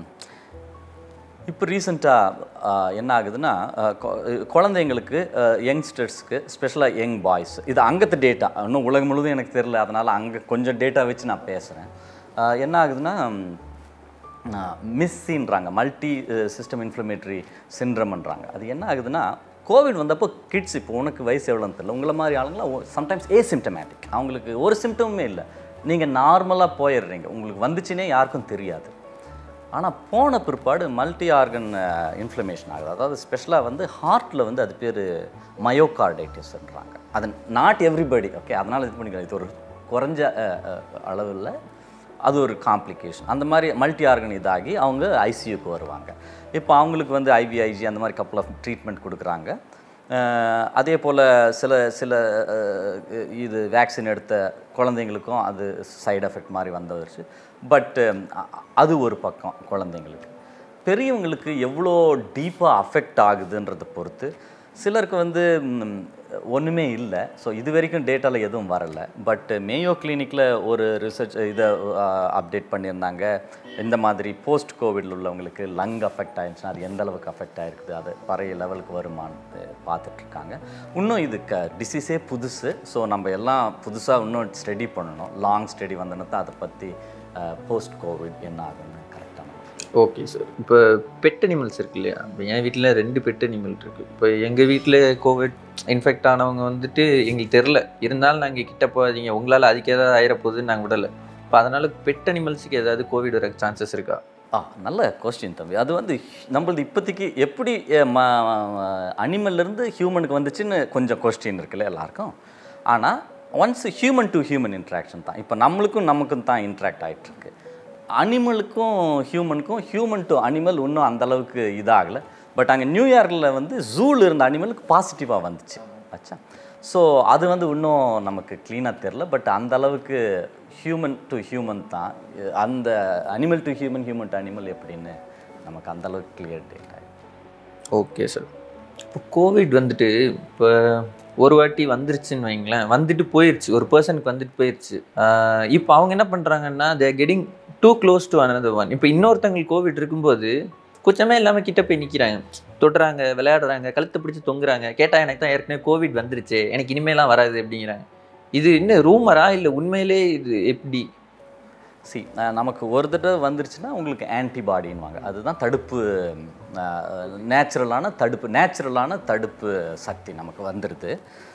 இப்போ ரீசெண்டாக என்ன ஆகுதுன்னா அஹ், கொ- குழந்தைங்களுக்கு யங்ஸ்டர்ஸ்க்கு ஸ்பெஷலாக யங் பாய்ஸ் இது அங்கத்து டேட்டா இன்னும் உலகம் முழுவதும் எனக்கு தெரில அதனால் அங்கே கொஞ்சம் டேட்டா வச்சு நான் பேசுகிறேன் என்ன ஆகுதுன்னா மிஸ்ஸின்றாங்க மல்டி சிஸ்டம் இன்ஃப்ளமேட்டரி சின்ட்ரம்ன்றாங்க அது என்ன ஆகுதுன்னா கோவிட் வந்தப்போ கிட்ஸ் இப்போ உனக்கு வயசு எவ்வளோன்னு தெரியல உங்களை மாதிரி ஆளுங்களாம் சம்டைம்ஸ் ஏசிம்டமேட்டிக் அவங்களுக்கு ஒரு சிம்டமுமே இல்லை நீங்கள் நார்மலாக போயிடுறீங்க உங்களுக்கு வந்துச்சுன்னே யாருக்கும் தெரியாது ஆனால் போன பிற்பாடு மல்டி ஆர்கன் இன்ஃப்ளமேஷன் ஆகுது அதாவது ஸ்பெஷலாக வந்து ஹார்ட்டில் வந்து அது பேர் மயோகார்டைட்டிஸ்ன்றாங்க அது நாட் எவ்ரிபடி ஓகே அதனால் இது பண்ணிக்கலாம் இது ஒரு குறைஞ்ச அளவில் அது ஒரு காம்ப்ளிகேஷன் அந்த மாதிரி மல்டி ஆர்கன் இதாகி அவங்க ஐசியூக்கு வருவாங்க இப்போ அவங்களுக்கு வந்து ஐவிஐஜி அந்த மாதிரி கப்பல் ஆஃப் ட்ரீட்மெண்ட் கொடுக்குறாங்க அஹ் அதே போல் சில சில அஹ், இது வேக்சின் எடுத்த குழந்தைங்களுக்கும் அது சைடு எஃபெக்ட் மாதிரி வந்துருச்சு பட் அது ஒரு பக்கம் குழந்தைங்களுக்கு பெரியவங்களுக்கு எவ்வளோ டீப்பாக அஃபெக்ட் ஆகுதுன்றதை பொறுத்து சிலருக்கு வந்து ம், ஒன்றுமே இல்லை ஸோ இது வரைக்கும் டேட்டாவில் எதுவும் வரலை பட் மேயோ கிளினிக்கில் ஒரு ரிசர்ச் இதை அப்டேட் பண்ணியிருந்தாங்க இந்த மாதிரி போஸ்ட் கோவிட்ல உள்ளவங்களுக்கு லங் அஃபெக்ட் ஆயிருந்துச்சுன்னா அது எந்த அளவுக்கு அஃபெக்ட் ஆயிருக்குது அது பழைய லெவலுக்கு வருமானு பார்த்துட்ருக்காங்க இன்னும் இது க டிசீஸே புதுசு ஸோ நம்ம எல்லாம் புதுசாக இன்னும் ஸ்டடி பண்ணணும் லாங் ஸ்டடி வந்தோன்னு தான் அதை பற்றி போஸ்ட் கோவிட் என்ன ஆகுன்னு கரெக்டான ஓகே சார் இப்போ பெட் அனிமல்ஸ் இருக்கு இல்லையா இப்போ என் வீட்டில் ரெண்டு பெட் அனிமல் இருக்குது இப்போ எங்கள் வீட்டில் கோவிட் இன்ஃபெக்ட் ஆனவங்க வந்துட்டு எங்களுக்கு தெரில இருந்தாலும் நாங்கள் கிட்ட போகாதீங்க உங்களால் அதுக்கு ஏதாவது ஆயிரப்போகுதுன்னு நாங்கள் விடலை இப்போ அதனால் பெட் அனிமல்ஸுக்கு ஏதாவது கோவிட் வர சான்சஸ் இருக்கா ஆ நல்ல கொஸ்டின் தம்பி அது வந்து நம்மளது இப்போதைக்கு எப்படி அனிமல்லேருந்து ஹியூமனுக்கு வந்துச்சுன்னு கொஞ்சம் கொஸ்டின் இருக்குல்ல எல்லாருக்கும் ஆனால் once human to human interaction தான் இப்போ நம்மளுக்கும் நமக்கும் தான் இன்ட்ராக்ட் ஆகிட்டுருக்கு அனிமலுக்கும் ஹியூமனுக்கும் ஹியூமன் டு அனிமல் இன்னும் அந்த அளவுக்கு இதாகலை பட் அங்கே நியூயார்க்கில் வந்து ஜூவில் இருந்த அனிமலுக்கு பாசிட்டிவாக வந்துச்சு ஆச்சா ஸோ அது வந்து இன்னும் நமக்கு க்ளீனாக தெரில பட் அந்த அளவுக்கு ஹியூமன் டு ஹியூமன் தான் அந்த animal to human human to animal எப்படின்னு நமக்கு அந்த அளவுக்கு கிளியர் டேட்டா ஓகே சார் இப்போ கோவிட் வந்துட்டு இப்போ ஒரு வாட்டி வந்துருச்சுன்னு வைங்களேன் வந்துட்டு போயிடுச்சு ஒரு பர்சனுக்கு வந்துட்டு போயிடுச்சு ஆஹ் இப்போ அவங்க என்ன பண்ணுறாங்கன்னா they getting too close to another one இப்போ இன்னொருத்தங்களுக்கு கோவிட் இருக்கும்போது குச்சமே இல்லாமல் கிட்ட போய் நிற்கிறாங்க தொடுறாங்க விளையாடுறாங்க கழுத்தை பிடிச்சி தொங்குறாங்க கேட்டால் எனக்கு தான் ஏற்கனவே கோவிட் வந்துருச்சு எனக்கு இனிமேலாம் வராது அப்படிங்கிறாங்க இது என்ன ரூமரா இல்லை உண்மையிலே இது எப்படி சி நமக்கு ஒரு தடவை வந்துருச்சுன்னா உங்களுக்கு ஆன்டிபாடின்வாங்க அதுதான் தடுப்பு நேச்சுரலான தடுப்பு நேச்சுரலான தடுப்பு சக்தி நமக்கு வந்துடுது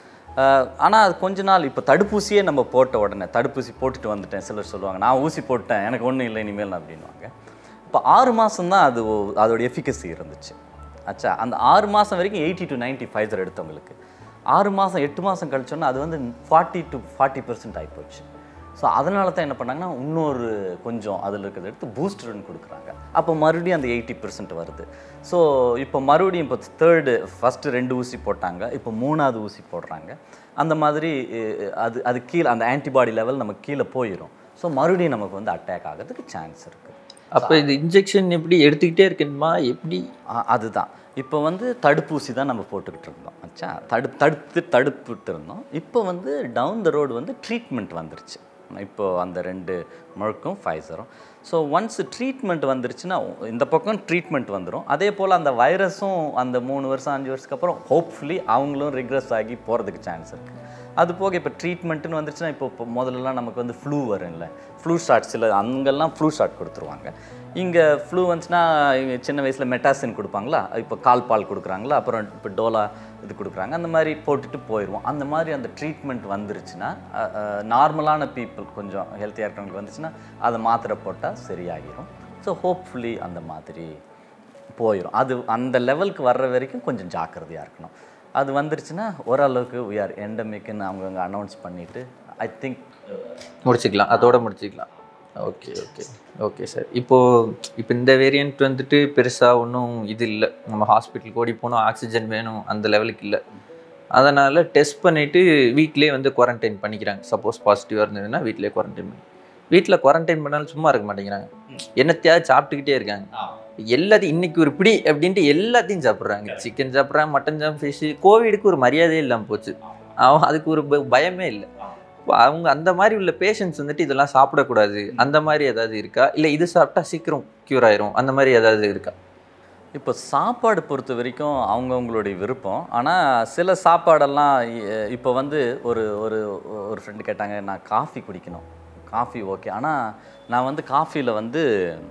ஆனால் அது கொஞ்ச நாள் இப்போ தடுப்பூசியே நம்ம போட்ட உடனே தடுப்பூசி போட்டுட்டு வந்துட்டேன் சிலர் சொல்லுவாங்க நான் ஊசி போட்டேன் எனக்கு ஒன்றும் இல்லை இனிமேல் அப்படின்வாங்க இப்போ ஆறு மாதம் தான் அது ஒ- அதோட எஃபிகசி இருந்துச்சு ஆச்சா அந்த ஆறு மாதம் வரைக்கும் எயிட்டி டு நைன்ட்டி ஃபைசர் எடுத்தவங்களுக்கு ஆறு மாதம் எட்டு மாதம் கழிச்சோன்னா அது வந்து ஃபார்ட்டி டு ஃபார்ட்டி பர்சன்ட் ஆகிப்போச்சு ஸோ அதனால தான் என்ன பண்ணாங்கன்னா இன்னொரு கொஞ்சம் அதில் இருக்கிறத எடுத்து பூஸ்டர்னு கொடுக்குறாங்க அப்போ மறுபடியும் அந்த எயிட்டி பர்சன்ட் வருது ஸோ இப்போ மறுபடியும் இப்போ தேர்டு ஃபஸ்ட்டு ரெண்டு ஊசி போட்டாங்க இப்போ மூணாவது ஊசி போடுறாங்க அந்த மாதிரி அஹ், அது அது கீழே அந்த ஆன்டிபாடி லெவல் நமக்கு கீழே போயிடும் ஸோ மறுபடியும் நமக்கு வந்து அட்டாக் ஆகிறதுக்கு சான்ஸ் இருக்குது அப்போ இது இன்ஜெக்ஷன் எப்படி எடுத்துக்கிட்டே இருக்கணுமா எப்படி ஆ, அதுதான் இப்போ வந்து தடுப்பூசி தான் நம்ம போட்டுக்கிட்டு இருந்தோம் ஆச்சா தடு தடுத்து தடுப்புட்டு இருந்தோம் இப்போ வந்து டவுன் த ரோடு வந்து ட்ரீட்மெண்ட் வந்துருச்சு இப்போ அந்த ரெண்டு முழுக்கும் ஃபைசரும் ஸோ ஒன்ஸ் ட்ரீட்மெண்ட் வந்துருச்சுன்னா இந்த பக்கம் ட்ரீட்மெண்ட் வந்துடும் அதே போல் அந்த வைரஸும் அந்த மூணு வருஷம் அஞ்சு வருஷத்துக்கு அப்புறம் ஹோப்ஃபுல்லி அவங்களும் ரிக்ரெஸ் ஆகி போகிறதுக்கு சான்ஸ் இருக்குது அது போக இப்போ ட்ரீட்மெண்ட்டுன்னு வந்துருச்சுன்னா இப்போ இப்போ முதல்லலாம் நமக்கு வந்து ஃப்ளூ வரும்ல ஃப்ளூ ஷாட் சில அங்கெல்லாம் ஃப்ளூ ஷாட் கொடுத்துருவாங்க இங்கே ஃப்ளூ வந்துச்சுன்னா இங்க சின்ன வயசில் மெட்டாசின் கொடுப்பாங்களா இப்போ கால் பால் கொடுக்குறாங்களா அப்புறம் இப்போ டோலா இது கொடுக்குறாங்க அந்த மாதிரி போட்டுட்டு போயிடுவோம் அந்த மாதிரி அந்த ட்ரீட்மெண்ட் வந்துருச்சுன்னா நார்மலான பீப்புள் கொஞ்சம் ஹெல்த்தியாக இருக்கிறவங்களுக்கு வந்துச்சுன்னா அதை மாத்திரை போட்டால் சரியாகிரும் ஸோ ஹோப்ஃபுல்லி அந்த மாதிரி போயிடும் அது அந்த லெவலுக்கு வர்ற வரைக்கும் கொஞ்சம் ஜாக்கிரதையாக இருக்கணும் அது வந்துருச்சுன்னா ஓரளவுக்கு we are எண்டமிக்னு அவங்கவுங்க அனௌன்ஸ் பண்ணிவிட்டு ஐ திங்க் முடிச்சுக்கலாம் அதோட முடிச்சுக்கலாம் ஓகே ஓகே ஓகே சார் இப்போது இப்போ இந்த வேரியண்ட் வந்துட்டு பெருசாக ஒன்றும் இது இல்லை நம்ம ஹாஸ்பிட்டலுக்கு ஓடி போகணும் ஆக்சிஜன் வேணும் அந்த லெவலுக்கு இல்லை அதனால் டெஸ்ட் பண்ணிவிட்டு வீட்டிலே வந்து குவாரண்டைன் பண்ணிக்கிறாங்க சப்போஸ் பாசிட்டிவாக இருந்ததுன்னா வீட்டிலே குவாரண்டைன் பண்ணி வீட்டில் குவாரண்டைன் பண்ணாலும் சும்மா இருக்க மாட்டேங்கிறாங்க என்னத்தையாவது சாப்பிட்டுக்கிட்டே இருக்காங்க எல்லாத்தையும் இன்னைக்கு ஒரு பிடி அப்படின்ட்டு எல்லாத்தையும் சாப்பிட்றாங்க சிக்கன் சாப்பிட்றாங்க மட்டன் சாப்பிட்ற ஃபிஷ்ஷு கோவிடுக்கு ஒரு மரியாதையே இல்லாமல் போச்சு அவன் அதுக்கு ஒரு ப- பயமே இல்லை இப்போ அவங்க அந்த மாதிரி உள்ள பேஷண்ட்ஸ் வந்துட்டு இதெல்லாம் சாப்பிடக்கூடாது அந்த மாதிரி ஏதாவது இருக்கா இல்லை இது சாப்பிட்டா சீக்கிரம் க்யூர் ஆயிரும் அந்த மாதிரி ஏதாவது இருக்கா இப்போ சாப்பாடு பொறுத்த வரைக்கும் அவங்கவுங்களுடைய விருப்பம் ஆனால் சில சாப்பாடெல்லாம் இ- இப்போ வந்து ஒரு ஒரு ஒரு ஃப்ரெண்டு கேட்டாங்க நான் காஃபி குடிக்கணும் காஃபி ஓகே ஆனால் நான் வந்து காஃபியில் வந்து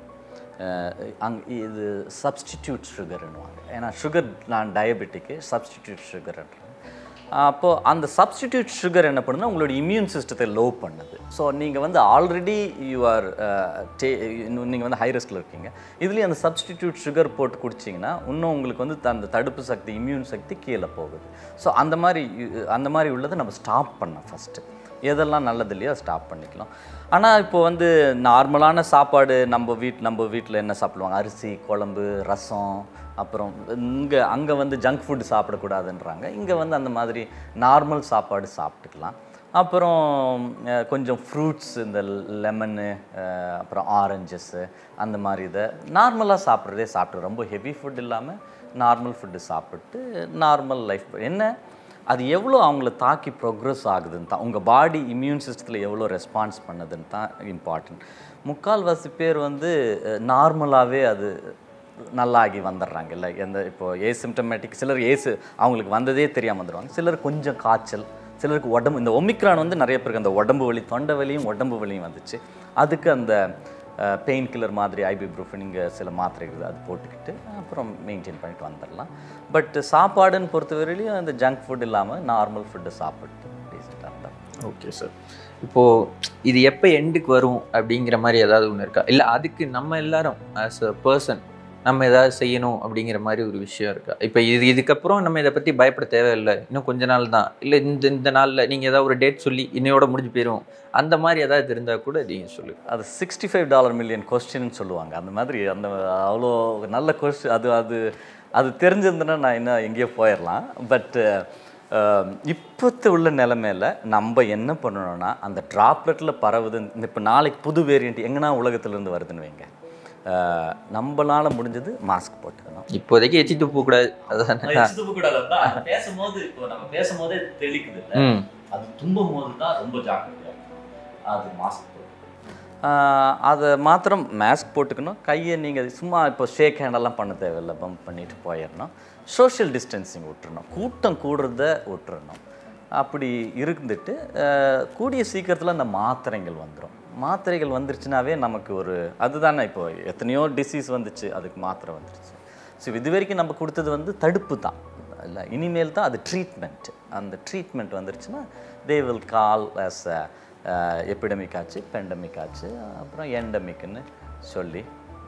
அஹ், அங் இது சப்ஸ்டிடியூட் சுகர்னுவாங்க ஏன்னா சுகர் நான் டயபெட்டிக்கு சப்ஸ்டிடியூட் சுகர்ன்றது அப்போது அந்த சப்ஸ்டிடியூட் சுகர் என்ன பண்ணுதுன்னா உங்களோட இம்யூன் சிஸ்டத்தை லோ பண்ணுது ஸோ நீங்கள் வந்து ஆல்ரெடி யூ ஆர் டே நீங்கள் வந்து ஹை ரிஸ்கில் இருக்கீங்க இதுலேயும் அந்த சப்ஸ்டிடியூட் சுகர் போட்டு குடிச்சிங்கன்னா இன்னும் உங்களுக்கு வந்து அந்த தடுப்பு சக்தி இம்யூன் சக்தி கீழே போகுது ஸோ அந்த மாதிரி இ- அந்த மாதிரி உள்ளதை நம்ம ஸ்டாப் பண்ணோம் ஃபஸ்ட்டு எதெல்லாம் நல்லது இல்லையோ ஸ்டாப் பண்ணிக்கலாம் ஆனால் இப்போ வந்து நார்மலான சாப்பாடு நம்ம வீட் நம்ம வீட்டில் என்ன சாப்பிடுவாங்க அரிசி குழம்பு ரசம் அப்புறம் இங்கே அங்கே வந்து ஜங்க் ஃபுட் சாப்பிடக்கூடாதுன்றாங்க இங்கே வந்து அந்த மாதிரி நார்மல் சாப்பாடு சாப்பிட்டுக்கலாம் அப்புறம் அஹ், கொஞ்சம் ஃப்ரூட்ஸ் இந்த லெமனு அப்புறம் ஆரஞ்சஸ்ஸு அந்த மாதிரி இதை நார்மலாக சாப்பிட்றதே சாப்பிட்டு ரொம்ப ஹெவி ஃபுட் இல்லாமல் நார்மல் ஃபுட்டு சாப்பிட்டு நார்மல் லைஃப் என்ன அது எவ்வளோ அவங்கள தாக்கி ப்ரோக்ரஸ் ஆகுதுன்னு தான் உங்கள் பாடி இம்யூன் சிஸ்டத்தில் எவ்வளோ ரெஸ்பான்ஸ் பண்ணுதுன்னு தான் இம்பார்ட்டன்ட் முக்கால்வாசி பேர் வந்து நார்மலாகவே அது நல்லாகி வந்துடுறாங்க இல்லை எந்த இப்போ ஏசிம்டமேட்டிக் சிலர் ஏசு அவங்களுக்கு வந்ததே தெரியாமல் வந்துடுவாங்க சிலர் கொஞ்சம் காய்ச்சல் சிலருக்கு உடம்பு இந்த ஒமிக்ரான் வந்து நிறைய பேருக்கு அந்த உடம்பு வலி தொண்டை வலியும் உடம்பு வலியும் வந்துச்சு அதுக்கு அந்த பெயின் கில்லர் மாதிரி ஐபிப்ரூஃபன் இங்கே சில மாத்திரை இருக்குது அது போட்டுக்கிட்டு அப்புறம் மெயின்டைன் பண்ணிட்டு வந்துடலாம் பட் சாப்பாடுன்னு பொறுத்தவரையிலையும் அந்த ஜங்க் ஃபுட் இல்லாமல் நார்மல் ஃபுட்டு சாப்பிட்டு டீசெண்டாக இருந்தால் ஓகே சார் இப்போது இது எப்போ எண்டுக்கு வரும் அப்படிங்கிற மாதிரி ஏதாவது ஒன்று இருக்கா இல்லை அதுக்கு நம்ம எல்லாரும் ஆஸ் அ பர்சன் நம்ம ஏதாவது செய்யணும் அப்படிங்கிற மாதிரி ஒரு விஷயம் இருக்கா இப்போ இது இதுக்கப்புறம் நம்ம இதை பற்றி பயப்பட தேவையில்லை இன்னும் கொஞ்ச நாள் தான் இல்லை இந்த இந்த நாளில் நீங்கள் ஏதாவது ஒரு டேட் சொல்லி இன்னையோட முடிஞ்சு போயிடும் அந்த மாதிரி ஏதாவது இருந்தால் கூட நீங்கள் சொல்லுங்கள் அது sixty five dollar million question சொல்லுவாங்க அந்த மாதிரி அந்த அவ்வளோ நல்ல கொஸ்டின் அது அது அது தெரிஞ்சிருந்ததுன்னா நான் இன்னும் எங்கேயோ போயிடலாம் பட்டு இப்போத்து உள்ள நிலமையில நம்ம என்ன பண்ணணும்னா அந்த ட்ராப்லெட்டில் பரவுது இந்த இப்போ நாளைக்கு புது வேரியண்ட் எங்கன்னா உலகத்துலேருந்து வருதுன்னு வைங்க அஹ், நம்மளால முடிஞ்சது மாஸ்க் போட்டுக்கணும் இப்போதைக்கு எச்சி துப்பு கூடாது அதான் கூடாது பேசும்போது இப்போ நம்ம பேசும்போதே தெளிக்குது ம் அது தும்பும் போது தான் ரொம்ப ஜாக்கிரதையா அது மாஸ்க் ஆஹ் அதை மாத்திரம் மாஸ்க் போட்டுக்கணும் கையை நீங்கள் சும்மா இப்போ ஷேக் ஹேண்டெல்லாம் பண்ண தேவையில்லை பம்ப் பண்ணிட்டு போயிடணும் சோஷியல் டிஸ்டன்சிங் விட்டுறணும் கூட்டம் கூடுறத விட்டுறணும் அப்படி இருந்துட்டு ஆஹ் கூடிய சீக்கிரத்தில் அந்த மாத்திரைகள் வந்துடும் மாத்திரைகள் வந்துருச்சுனாவே நமக்கு ஒரு அதுதானே இப்போ எத்தனையோ டிசீஸ் வந்துச்சு அதுக்கு மாத்திரை வந்துருச்சு ஸோ இது வரைக்கும் நம்ம கொடுத்தது வந்து தடுப்பு தான் இல்லை இனிமேல் தான் அது ட்ரீட்மெண்ட் அந்த ட்ரீட்மெண்ட் வந்துருச்சுன்னா they will call as a epidemic ஆச்சு பெண்டமிக் ஆச்சு அப்புறம் எண்டமிக்னு சொல்லி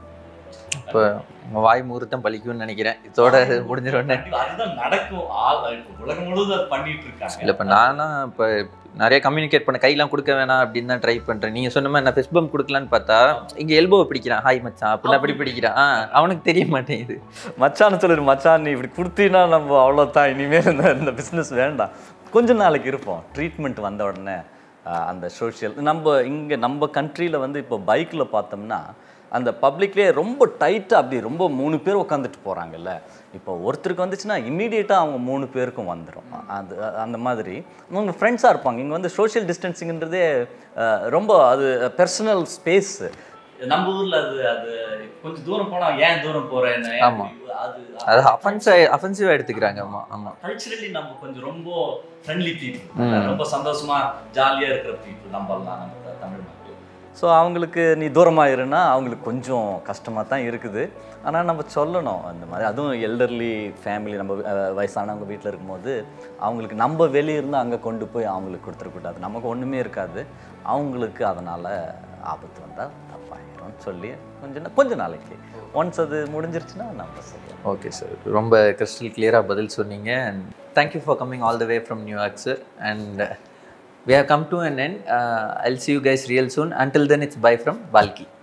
இப்போ உங்கள் வாய் முகூர்த்தம் பழிக்கும்னு நினைக்கிறேன் இதோட முடிஞ்சிடும் அதுதான் நடக்கும் ஆள் இப்போ உலகம் முழுவதும் அது பண்ணிட்டு இருக்காங்க இல்லை இப்போ நானும் இப்போ நிறைய கம்யூனிகேட் பண்ண கையெல்லாம் கொடுக்க வேணாம் அப்படின்னு தான் ட்ரை பண்ணுறேன் நீங்கள் சொன்ன மாதிரி நான் ஃபெஸ்ட் பம்ப் கொடுக்கலான்னு பார்த்தா இங்கே எல்போவை பிடிக்கிறான் ஹாய் மச்சான் அப்படின்னு அப்படி பிடிக்கிறான் ஆ அவனுக்கு தெரிய மாட்டேங்குது மச்சான்னு சொல்லிடு மச்சான் நீ இப்படி கொடுத்தீங்கன்னா நம்ம அவ்வளோதான் இனிமேல் இந்த இந்த பிஸ்னஸ் வேண்டாம் கொஞ்ச நாளைக்கு இருப்போம் ட்ரீட்மெண்ட் வந்த உடனே ஆஹ், அந்த சோஷியல் நம்ம இங்கே நம்ம கண்ட்ரியில் வந்து இப்போ பைக்கில் பார்த்தோம்னா அந்த பப்ளிக்லேயே ரொம்ப டைட்டாக அப்படி ரொம்ப மூணு பேர் உட்காந்துட்டு போகிறாங்கல்ல இப்போ ஒருத்தருக்கு வந்துச்சுன்னா இம்மீடியட்டாக அவங்க மூணு பேருக்கும் வந்துடும் அது அந்த மாதிரி அவங்க ஃப்ரெண்ட்ஸாக இருப்பாங்க இங்கே வந்து சோஷியல் டிஸ்டன்சிங்கிறதே ஆஹ், ரொம்ப அது பர்சனல் ஸ்பேஸு நம்ம ஊர்ல அது அது கொஞ்சம் தூரம் போனா ஏன் தூரம் போறேன்னு ஆமா. அது அது அஃபென்ஸ் அஃபென்சிவாக எடுத்துக்கிறாங்க ஆமாம் ஆமாம் கல்ச்சரலி நம்ம கொஞ்சம் ரொம்ப ஃப்ரெண்ட்லி பீப்புள் ரொம்ப சந்தோஷமா ஜாலியா இருக்கிற பீப்புள் நம்ம எல்லாம் நம்ம த- தமிழ் மக்கள் ஸோ அவங்களுக்கு நீ தூரமாக இருன்னா அவங்களுக்கு கொஞ்சம் கஷ்டமாக தான் இருக்குது ஆனால் நம்ம சொல்லணும் அந்த மாதிரி அதுவும் எல்டர்லி ஃபேமிலி நம்ம அஹ், வயசானவங்க வீட்டில் இருக்கும்போது அவங்களுக்கு நம்ம வெளியே இருந்து அங்கே கொண்டு போய் அவங்களுக்கு கொடுத்துடக்கூடாது நமக்கு ஒன்றுமே இருக்காது அவங்களுக்கு அதனால் ஆபத்து வந்தால் தப்பாயிரும் சொல்லி கொஞ்ச நா- கொஞ்ச நாளைக்கு ஒன்ஸ் அது முடிஞ்சிருச்சுன்னா நம்ம செய்யலாம் ஓகே சார் ரொம்ப கிறிஸ்டல் கிளியராக பதில் சொன்னீங்க and thank you for coming all the way from New York sir and we have come to an end. Uh, I'll see you guys real soon. Until then, it's bye from Balki.